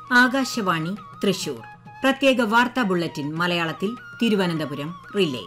ആകാശവാണി തൃശൂർ പ്രത്യേക വാർത്താ ബുള്ളറ്റിൻ മലയാളത്തിൽ തിരുവനന്തപുരം റിലേ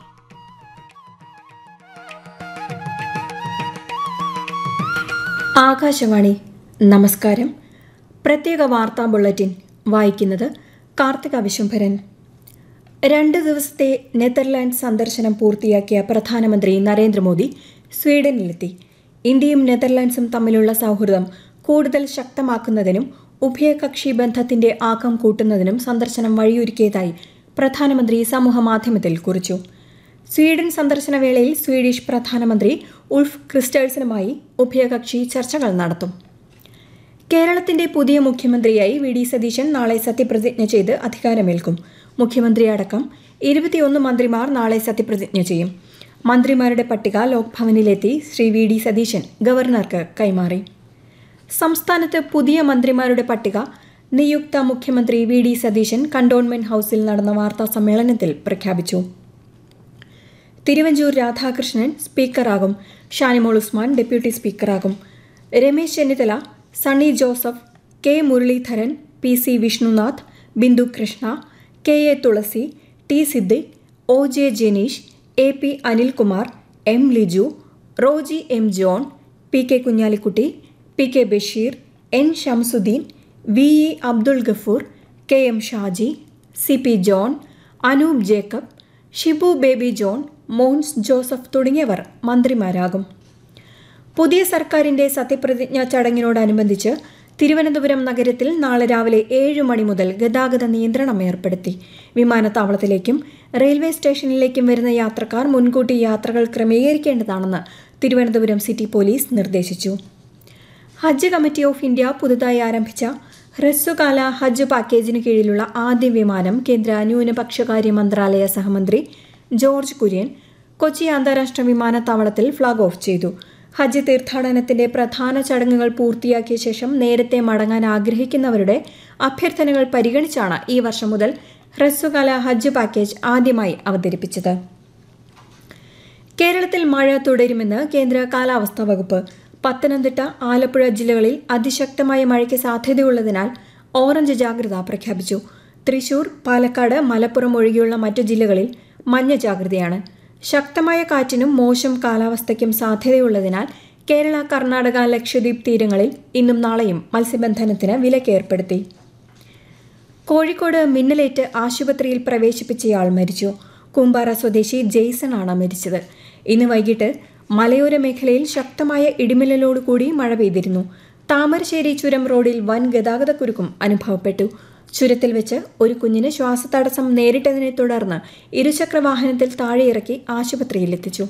ആകാശവാണി നമസ്കാരം പ്രത്യേക വാർത്താ ബുള്ളറ്റിൻ വായിക്കുന്നത് കാർത്തിക വിശംഭരൻ രണ്ട് ദിവസത്തെ നെതർലാൻഡ് സന്ദർശനം പൂർത്തിയാക്കിയ പ്രധാനമന്ത്രി നരേന്ദ്രമോദി സ്വീഡനിലെത്തി ഇന്ത്യയും നെതർലാൻഡ്സും തമ്മിലുള്ള സൗഹൃദം കൂടുതൽ ശക്തമാക്കുന്നതിനും ഉഭയകക്ഷി ബന്ധത്തിന്റെ ആക്കം കൂട്ടുന്നതിനും സന്ദർശനം വഴിയൊരുക്കിയതായി പ്രധാനമന്ത്രി സമൂഹമാധ്യമത്തിൽ കുറിച്ചു സ്വീഡൻ സന്ദർശന വേളയിൽ സ്വീഡിഷ് പ്രധാനമന്ത്രി ഉൾഫ് ക്രിസ്റ്റേഴ്സനുമായി ഉഭയകക്ഷി ചർച്ചകൾ നടത്തും കേരളത്തിന്റെ പുതിയ മുഖ്യമന്ത്രിയായി വി ഡി സതീശൻ നാളെ സത്യപ്രതിജ്ഞ ചെയ്ത് അധികാരമേൽക്കും മുഖ്യമന്ത്രിയടക്കം ഇരുപത്തിയൊന്ന് മന്ത്രിമാർ നാളെ സത്യപ്രതിജ്ഞ ചെയ്യും മന്ത്രിമാരുടെ പട്ടിക ലോക്ഭവനിലെത്തി ശ്രീ വി ഡി സതീശൻ ഗവർണർക്ക് കൈമാറി സംസ്ഥാനത്ത് പുതിയ മന്ത്രിമാരുടെ പട്ടിക നിയുക്ത മുഖ്യമന്ത്രി വി ഡി സതീശൻ കണ്ടോൺമെന്റ് ഹൌസിൽ നടന്ന വാർത്താ സമ്മേളനത്തിൽ പ്രഖ്യാപിച്ചു തിരുവഞ്ചൂർ രാധാകൃഷ്ണൻ സ്പീക്കറാകും ഷാനിമോൾ ഉസ്മാൻ ഡെപ്യൂട്ടി സ്പീക്കറാകും Ramesh Chennithala Sunny Joseph K Muraleedharan P C Vishnunath Bindu Krishna K A Thulasi T Siddique O J Janeesh A P Anilkumar M Liju Roji M John P K Kunhalikutty P K Basheer N Shamsuddin V E Abdul Gafoor K M Shaji C P John Anoop Jacob Shibu Baby John Mons Joseph തുടങ്ങിയവർ മന്ത്രിമാരാകും പുതിയ സർക്കാരിന്റെ സത്യപ്രതിജ്ഞാ ചടങ്ങിനോടനുബന്ധിച്ച് തിരുവനന്തപുരം നഗരത്തിൽ നാളെ രാവിലെ ഏഴ് മണി മുതൽ ഗതാഗത നിയന്ത്രണം ഏർപ്പെടുത്തി വിമാനത്താവളത്തിലേക്കും റെയിൽവേ സ്റ്റേഷനിലേക്കും വരുന്ന യാത്രക്കാർ മുൻകൂട്ടി യാത്രകൾ ക്രമീകരിക്കേണ്ടതാണെന്ന് തിരുവനന്തപുരം സിറ്റി പോലീസ് നിർദ്ദേശിച്ചു ഹജ്ജ് കമ്മിറ്റി ഓഫ് ഇന്ത്യ പുതുതായി ആരംഭിച്ച ഹ്രസ്വകാല ഹജ്ജ് പാക്കേജിന് കീഴിലുള്ള ആദ്യ വിമാനം കേന്ദ്ര ന്യൂനപക്ഷകാര്യ മന്ത്രാലയ സഹമന്ത്രി ജോർജ് കുര്യൻ കൊച്ചി അന്താരാഷ്ട്ര വിമാനത്താവളത്തിൽ ഫ്ളാഗ് ഓഫ് ചെയ്തു ഹജ്ജ് തീർത്ഥാടനത്തിന്റെ പ്രധാന ചടങ്ങുകൾ പൂർത്തിയാക്കിയ ശേഷം നേരത്തെ മടങ്ങാൻ ആഗ്രഹിക്കുന്നവരുടെ അഭ്യർത്ഥനകൾ പരിഗണിച്ചാണ് ഈ വർഷം മുതൽ ഹ്രസ്വകാല ഹജ്ജ് പാക്കേജ് ആദ്യമായി അവതരിപ്പിച്ചത് കേരളത്തിൽ മഴ തുടരുമെന്ന് കേന്ദ്ര കാലാവസ്ഥാ വകുപ്പ് പത്തനംതിട്ട ആലപ്പുഴ ജില്ലകളിൽ അതിശക്തമായ മഴയ്ക്ക് സാധ്യതയുള്ളതിനാൽ ഓറഞ്ച് ജാഗ്രത പ്രഖ്യാപിച്ചു തൃശൂർ പാലക്കാട് മലപ്പുറം ഒഴികെയുള്ള മറ്റു ജില്ലകളിൽ മഞ്ഞ ജാഗ്രതയാണ് ശക്തമായ കാറ്റിനും മോശം കാലാവസ്ഥയ്ക്കും സാധ്യതയുള്ളതിനാൽ കേരള കർണാടക ലക്ഷദ്വീപ് തീരങ്ങളിൽ ഇന്നും നാളെയും മത്സ്യബന്ധനത്തിന് വിലക്കേർപ്പെടുത്തി കോഴിക്കോട് മിന്നലേറ്റ് ആശുപത്രിയിൽ പ്രവേശിപ്പിച്ചയാൾ മരിച്ചു കൂമ്പാറ സ്വദേശി ജെയ്സൺ ആണ് മരിച്ചത് ഇന്ന് വൈകിട്ട് മലയോര മേഖലയിൽ ശക്തമായ ഇടിമിന്നലോടുകൂടി മഴ പെയ്തിരുന്നു താമരശ്ശേരി ചുരം റോഡിൽ വൻ ഗതാഗതക്കുരുക്കും അനുഭവപ്പെട്ടു ചുരത്തിൽ വെച്ച് ഒരു കുഞ്ഞിന് ശ്വാസതടസ്സം നേരിട്ടതിനെ തുടർന്ന് ഇരുചക്രവാഹനത്തിൽ താഴെയിറക്കി ആശുപത്രിയിലെത്തിച്ചു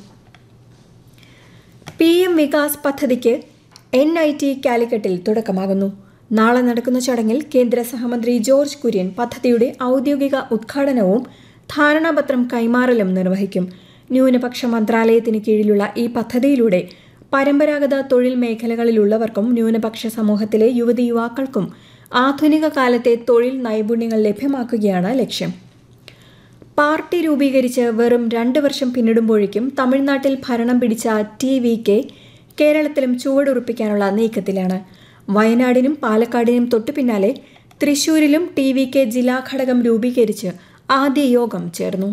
പി എം വികാസ് പദ്ധതിക്ക് എൻ ഐ ടി കാലിക്കറ്റിൽ തുടക്കമാകുന്നു നാളെ നടക്കുന്ന ചടങ്ങിൽ കേന്ദ്ര സഹമന്ത്രി ജോർജ് കുര്യൻ പദ്ധതിയുടെ ഔദ്യോഗിക ഉദ്ഘാടനവും ധാരണാപത്രം കൈമാറലും നിർവഹിക്കും ന്യൂനപക്ഷ മന്ത്രാലയത്തിന് കീഴിലുള്ള ഈ പദ്ധതിയിലൂടെ പരമ്പരാഗത തൊഴിൽ മേഖലകളിലുള്ളവർക്കും ന്യൂനപക്ഷ സമൂഹത്തിലെ യുവതി യുവാക്കൾക്കും ആധുനിക കാലത്തെ തൊഴിൽ നൈപുണ്യങ്ങൾ ലഭ്യമാക്കുകയാണ് ലക്ഷ്യം പാർട്ടി രൂപീകരിച്ച് വെറും രണ്ട് വർഷം പിന്നിടുമ്പോഴേക്കും തമിഴ്നാട്ടിൽ ഭരണം പിടിച്ച ടി വി കെ കേരളത്തിലും ചുവടുറപ്പിക്കാനുള്ള നീക്കത്തിലാണ് വയനാടിനും പാലക്കാടിനും തൊട്ടു പിന്നാലെ തൃശൂരിലും ടി വി കെ ജില്ലാ ഘടകം രൂപീകരിച്ച് ആദ്യ യോഗം ചേർന്നു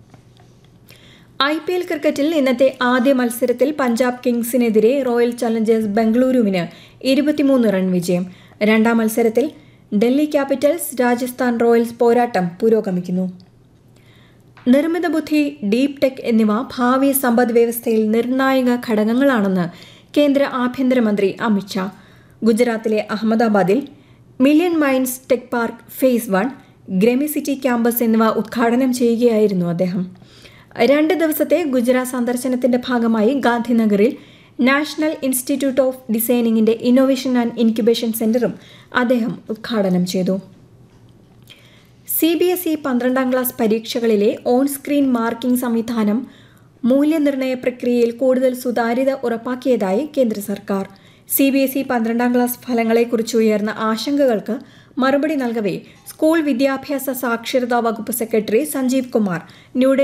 ഐ പി എൽ ക്രിക്കറ്റിൽ ഇന്നത്തെ ആദ്യ മത്സരത്തിൽ പഞ്ചാബ് കിങ്സിനെതിരെ റോയൽ ചലഞ്ചേഴ്സ് ബംഗളൂരുവിന് ഇരുപത്തിമൂന്ന് റൺ വിജയം രണ്ടാം മത്സരത്തിൽ ഡൽഹി ക്യാപിറ്റൽസ് രാജസ്ഥാൻ റോയൽസ് പോരാട്ടം പുരോഗമിക്കുന്നു നിർമ്മിത ബുദ്ധി ഡീപ് ടെക് എന്നിവ ഭാവി സമ്പദ് വ്യവസ്ഥയിൽ നിർണായക ഘടകങ്ങളാണെന്ന് കേന്ദ്ര ആഭ്യന്തരമന്ത്രി അമിത്ഷാ ഗുജറാത്തിലെ അഹമ്മദാബാദിൽ million minds tech park phase one ഗ്രമിസിറ്റി ക്യാമ്പസ് എന്നിവ ഉദ്ഘാടനം ചെയ്യുകയായിരുന്നു അദ്ദേഹം രണ്ട് ദിവസത്തെ ഗുജറാത്ത് സന്ദർശനത്തിന്റെ ഭാഗമായി ഗാന്ധിനഗറിൽ നാഷണൽ ഇൻസ്റ്റിറ്റ്യൂട്ട് ഓഫ് ഡിസൈനിങ്ങിന്റെ ഇന്നോവേഷൻ ആൻഡ് ഇൻക്യുബേഷൻ സെന്ററും അദ്ദേഹം ഉദ്ഘാടനം ചെയ്തു സി ബി എസ് ഇ പന്ത്രണ്ടാം ക്ലാസ് പരീക്ഷകളിലെ ഓൺ സ്ക്രീൻ മാർക്കിംഗ് സംവിധാനം മൂല്യനിർണ്ണയ പ്രക്രിയയിൽ കൂടുതൽ സുതാര്യത ഉറപ്പാക്കിയതായി കേന്ദ്ര സർക്കാർ സി ബി എസ് ഇ പന്ത്രണ്ടാം ക്ലാസ് ഫലങ്ങളെക്കുറിച്ച് ഉയർന്ന ആശങ്കകൾക്ക് മറുപടി നൽകവേ സ്കൂൾ വിദ്യാഭ്യാസ സാക്ഷരതാ വകുപ്പ് സെക്രട്ടറി സഞ്ജീവ് കുമാർ ന്യൂഡൽഹി